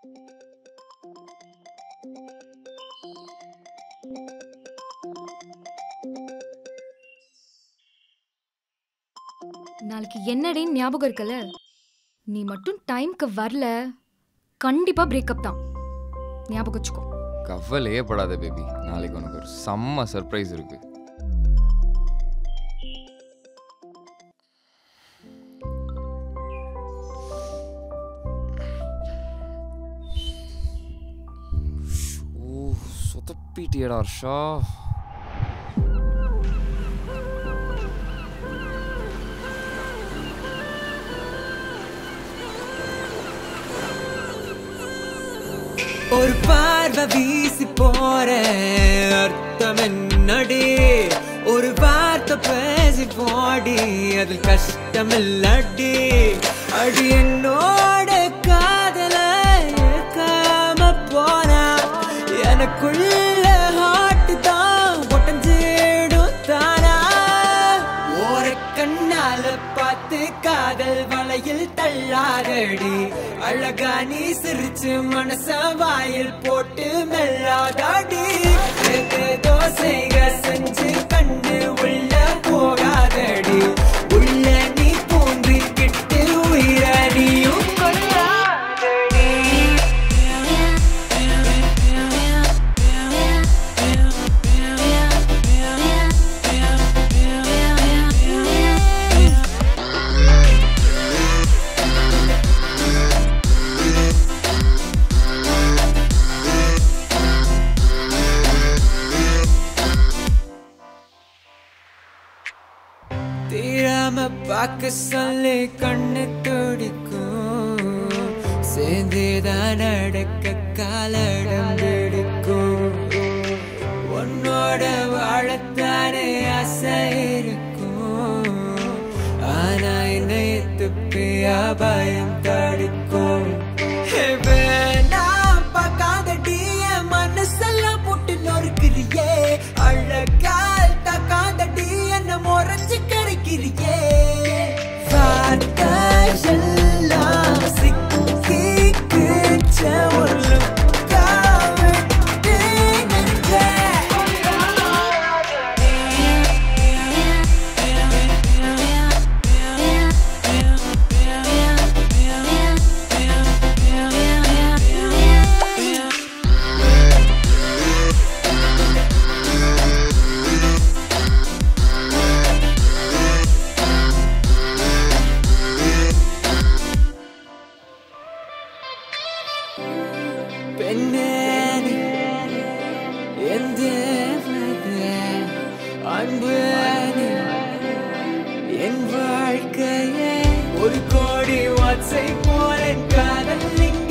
நாளைக்கு என்னடின்னு ஞாபகம் இருக்குல்ல நீ மட்டும் டைம்க்கு வரல கண்டிப்பா பிரேக்கப் தான் ஞாபகம் வச்சுக்கோ கவலையே படாத பேபி நாளைக்கு உனக்கு ஒரு செம்ம சர்ப்ரைஸ் இருக்கு ஓ சொதப்பிட்டியடா ஹர்ஷா ஒரு பார்வை வீசி போற அர்த்தம் என்னடி ஒரு வார்த்தை பேசி போடி அதில் கஷ்டம் இல்லடி அடி என்னோட காதல ஏற்காம போனா எனக்குள்ள ஹார்ட் தான் ஒட்டஞ்சிடும் தானா ஓர கண்ணால பார்த்து காதல் வலையில் தள்ளாதடி அழகா நீ சிரிச்சு மனச வாயில் போட்டு மெல்லாதாடி தோசைக செஞ்சு கண்டு உள்ள போகாதடி உள்ள நீ பூந்து கிட்டு உயிர நீயும் கொள்ளாதடி தீராம பார்க்க சொல்லி கண்ணு துடிக்கும் சேர்ந்துதான் நடக்க காலடம் பிடிக்கும் உன்னோட வாழத்தானே ஆசை இருக்கும் ஆனா என்னை துப்பியா பயம் தடுக்கும் ஹே, வேணாம் பார்க்காதடி, என் மனசெல்லாம் போட்டு நொறுக்கிறியே அழகால் தக்காதடி என்ன முறைஞ்சு கிடைக்கிறியே வார்த்தை எல்லாம் சிக்கி கிச்ச ஒரு காவிட்டு நெஞ்சே. பெண்ணே நீ என் தேவதை, அன்பு நீ என் வாழ்க்கையே ஒரு கோடி வாட்ஸை போல காதல் இங்கு